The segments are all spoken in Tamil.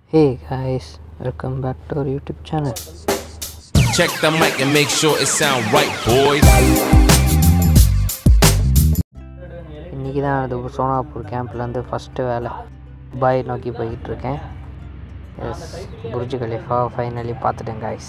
Hey guys, welcome back to our YouTube channel. Check the mic and make sure it sound right, boys. இன்றைக்கி தான் அது சோனாப்பூர் கேம்ப்லேருந்து ஃபஸ்ட்டு வேலை துபாய் நோக்கி போய்கிட்டு இருக்கேன் எஸ் புர்ஜ் கலிஃபா ஃபைனலி பார்த்துட்டேன் காய்ஸ்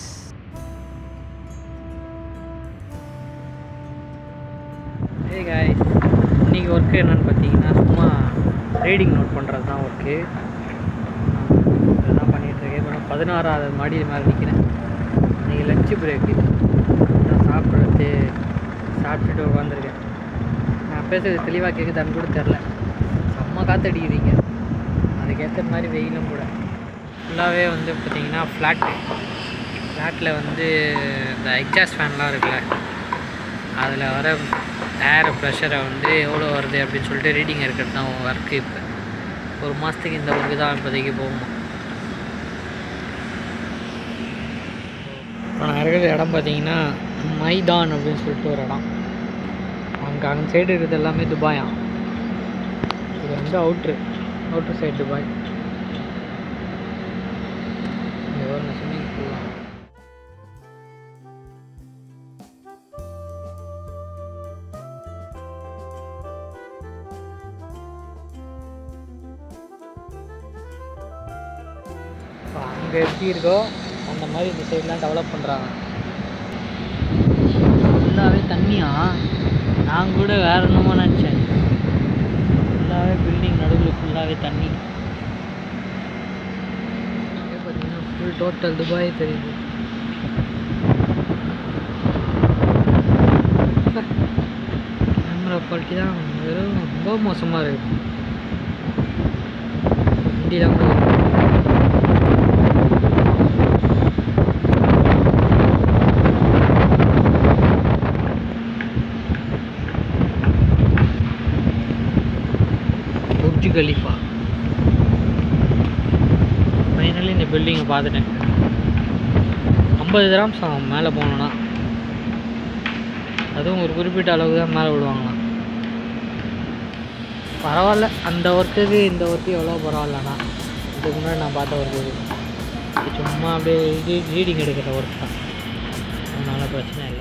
ஹே காய்ஸ் இன்றைக்கி ஒர்க்கு என்னென்னு பார்த்தீங்கன்னா சும்மா ரீடிங் நோட் பண்ணுறது தான் ஒர்க்கு இதுதான் பண்ணிகிட்ருக்கேன் இப்போ நான் பதினாறாவது மாடியில் மேலே நிற்கிறேன் இன்றைக்கி லஞ்சு பிரேக்கு நான் சாப்பிட்றது சாப்பிட்டுட்டு உட்காந்துருக்கேன் நான் பேசுறது தெளிவாக கேட்குதான்னு கூட தெரில செம்ம காற்றடிக்குதுங்க அதுக்கேற்ற மாதிரி வெயிலும் கூட ஃபுல்லாகவே வந்து பார்த்திங்கன்னா ஃப்ளாட்டு ஃப்ளாட்டில் வந்து இந்த எக்ஸாஸ்ட் ஃபேன்லாம் இருக்குல்ல அதில் வர ஏர் ப்ரெஷரை வந்து எவ்வளோ வருது அப்படின்னு சொல்லிட்டு ரீடிங் இருக்கிறது தான் ஒர்க்கு இப்போ ஒரு மாதத்துக்கு இந்த ஒர்க்கு தான் இப்போதைக்கு போகுமா இப்போ நான் இருக்கிற இடம் பார்த்தீங்கன்னா மைதான் அப்படின்னு சொல்லிட்டு ஒரு இடம் அங்கே அங்கே சைடு இருக்கிறது எல்லாமே துபாயா இது வந்து அவுட்ரு அவுட்ரு சைடு துபாய் இங்கே ஒரு ஸ்விம்மிங் பூலாம் இப்போ அங்கே எப்படி இருக்கோ அந்த மாதிரி இந்த சைட்லாம் டெவலப் பண்ணுறாங்க ஃபுல்லாகவே தண்ணியா நான் கூட வேற என்னமோ நினச்சேன் ஃபுல்லாகவே பில்டிங் நடுவில் ஃபுல்லாகவே தண்ணி இங்கே பார்த்தீங்கன்னா ஃபுல் டோட்டல் துபாய் தெரியுது கேமரா குவாலிட்டி தான் வெறும் ரொம்ப மோசமாக இருக்குது வண்டிலாம் கூட புர்ஜ் கலிஃபா ஃபைனலி இந்த பில்டிங்கை பார்த்துட்டேன் ஐம்பது கிராம்ஸ் ஆகும் மேலே போகணுன்னா அதுவும் ஒரு குறிப்பிட்ட அளவுக்கு தான் மேலே விடுவாங்களாம் பரவாயில்ல அந்த ஒர்க்குக்கு இந்த ஒர்க்கு எவ்வளோ பரவாயில்லண்ணா இதுக்கு முன்னாடி நான் பார்த்த ஒர்க்கு இது இது சும்மா அப்படியே இது ரீடிங் எடுக்கிற ஒர்க் தான் அதனால் பிரச்சனை இல்லை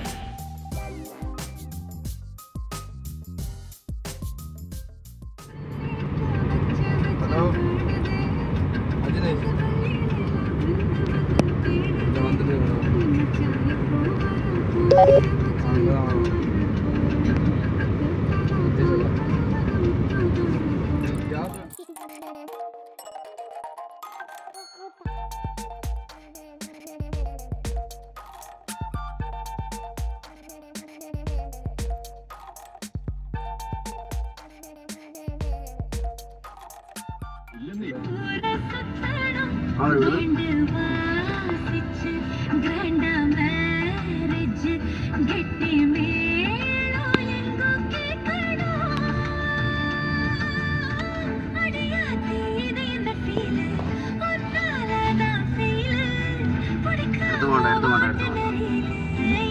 எடுத்து மாட்டேன் எடுத்து மாட்டேன் எடுத்து மாட்டேன்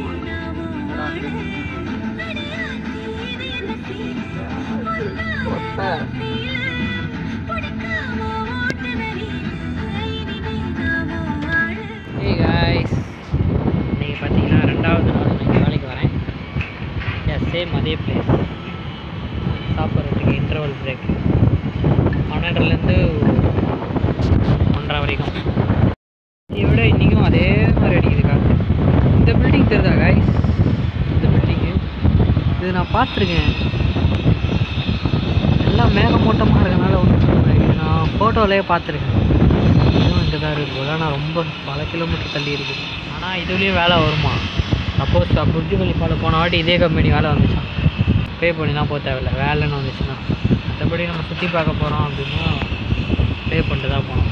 ஹே காய்ஸ் இன்றைக்கி பார்த்தீங்கன்னா ரெண்டாவது நாள் நான் வேலைக்கு வரேன் எஸ் சேம் அதே பிளேஸ் சாப்பிட்றதுக்கு இன்டர்வல் பிரேக் பன்னெண்டுலேருந்து ஒன்றரை வரைக்கும் இதை விட இன்றைக்கும் அதே மாதிரி அடிக்குது காற்று இந்த பில்டிங் தெரியுதா காய்ஸ் இந்த பில்டிங்கு இது நான் பார்த்துருக்கேன் எல்லாம் மேகமூட்டமாக இருக்கனால ஒன்றும் இது நான் ஃபோட்டோவிலே பார்த்துருக்கேன் இதுவும் இங்கே தான் இருக்குது போல ஆனால் ரொம்ப பல கிலோமீட்டர் தள்ளி இருக்குது ஆனால் இதுலேயும் வேலை வருமா சப்போஸ் புர்ஜு கலிஃபாவில் போன வாட்டி இதே கம்பெனி வேலை வந்துச்சான் பே பண்ணிலாம் போக தேவையில்ல வேலைன்னு வந்துச்சுன்னா மற்றபடி நம்ம சுற்றி பார்க்க போகிறோம் அப்படின்னா பே பண்ணிட்டு தான் போகணும்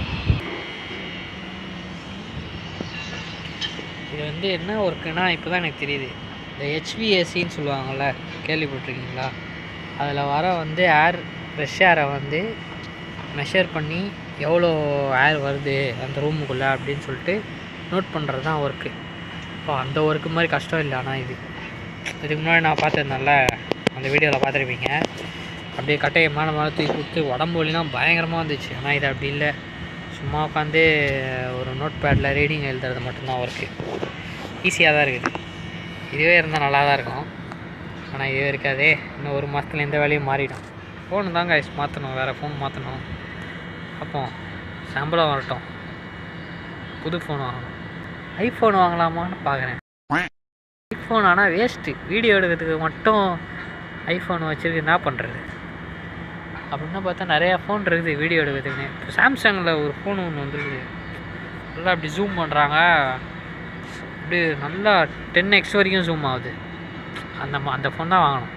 இது வந்து என்ன ஒர்க்குன்னா இப்போ தான் எனக்கு தெரியுது இந்த ஹெச்விஏசின்னு சொல்லுவாங்கள்ல கேள்விப்பட்டிருக்கீங்களா அதில் வர வந்து ஏர் ஃப்ரெஷ் ஏரை வந்து மெஷர் பண்ணி எவ்வளோ ஏர் வருது அந்த ரூமுக்குள்ளே அப்படின்னு சொல்லிட்டு நோட் பண்ணுறது தான் ஒர்க்கு இப்போ அந்த ஒர்க்கு மாதிரி கஷ்டம் இல்லை ஆனால் இது இதுக்கு முன்னாடி நான் பார்த்துருந்தேன்ல அந்த வீடியோவில் பார்த்துருப்பீங்க அப்படியே கட்டையை மேலே மேலே தூக்கி கொடுத்து உடம்பு வலிலாம் பயங்கரமாக வந்துச்சு ஆனால் இது அப்படி இல்லை சும்மா உட்காந்து ஒரு நோட் பேடில் ரீடிங் எழுதுறது மட்டும்தான் ஒர்க்கு ஈஸியாக தான் இருக்குது இதுவே இருந்தால் நல்லா தான் இருக்கும் ஆனால் இதுவே இருக்காதே இன்னும் ஒரு மாதத்துல எந்த வேலையும் மாறிடும் ஃபோனு தாங்க ஐஸ் மாற்றணும் வேறு ஃபோன் மாற்றணும் அப்போ சம்பளம் வரட்டும் புது ஃபோன் வாங்கணும் ஐஃபோன் வாங்கலாமான்னு பார்க்குறேன் ஐஃபோன் ஆனால் வேஸ்ட்டு வீடியோ எடுக்கிறதுக்கு மட்டும் ஐஃபோன் வச்சுருக்கு என்ன பண்ணுறது அப்படின்னு பார்த்தா நிறையா ஃபோன் இருக்குது வீடியோ எடுக்கிறதுக்குன்னு இப்போ சாம்சங்கில் ஒரு ஃபோன் ஒன்று வந்துருக்குது நல்லா அப்படி ஜூம் பண்ணுறாங்க அப்படியே நல்லா டென் எக்ஸ் வரைக்கும் ஜூம் ஆகுது அந்த மா- அந்த ஃபோன் தான் வாங்கணும்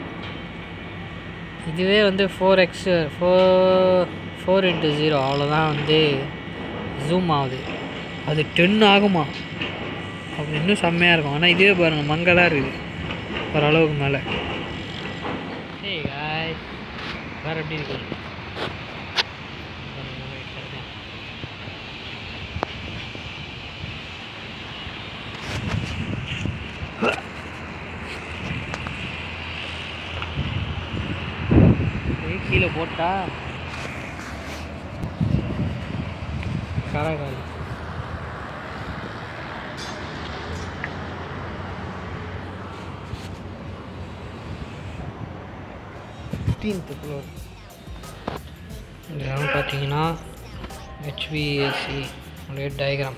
இதுவே வந்து four X four four into zero அவ்வளோதான் வந்து ஜூம் ஆகுது அது டென் ஆகுமா அப்படி இன்னும் செம்மையாக இருக்கும் ஆனால் இதுவே பாருங்கள் மங்கலாக இருக்குது ஓரளவுக்கு மேலே ஏய் காய் வேறு எப்படி இருக்கு போய் கீழே போட்டா கரகாலி ஃபிஃப்டீன்த்து ஃப்ளோர் இதெல்லாம் பார்த்தீங்கன்னா ஹெச்விஏசி உடைய டயக்ராம்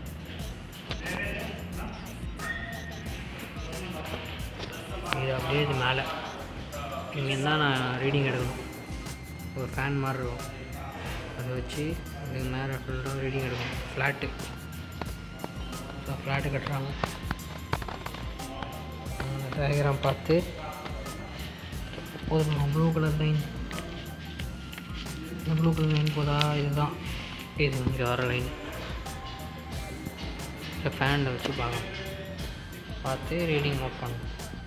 இது அப்படியே இது மேலே இங்கே தான் நான் ரீடிங் எடுக்கணும் ஒரு ஃபேன் மாதிரி இருக்கும் அதை வச்சு இதுக்கு மேலே ஃபுல்லாக ரீடிங் எடுக்கணும் ஃப்ளாட்டு ஸோ ஃப்ளாட்டு கட்டுறாங்க டயக்ராம் பார்த்து போதுமா ப்ளூ கலர் லைன் இந்த ப்ளூ கலர் லைன் போதா இதுதான் இது இங்கே வர லைன் இந்த ஃபேனில் வச்சு பார்க்கணும் பார்த்து ரீடிங் நோட் பண்ணணும்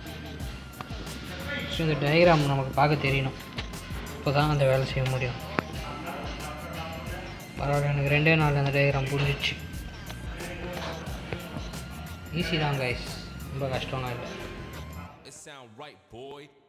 ஸோ இந்த டயக்ராம் நமக்கு பார்க்க தெரியணும் இப்போ தான் அந்த வேலை செய்ய முடியும் பரவாயில்ல எனக்கு ரெண்டே நாள் அந்த டயக்ராம் புரிஞ்சிச்சு ஈஸி தான் கைஸ் ரொம்ப கஷ்டம்லாம் இல்லை It sound right, boy.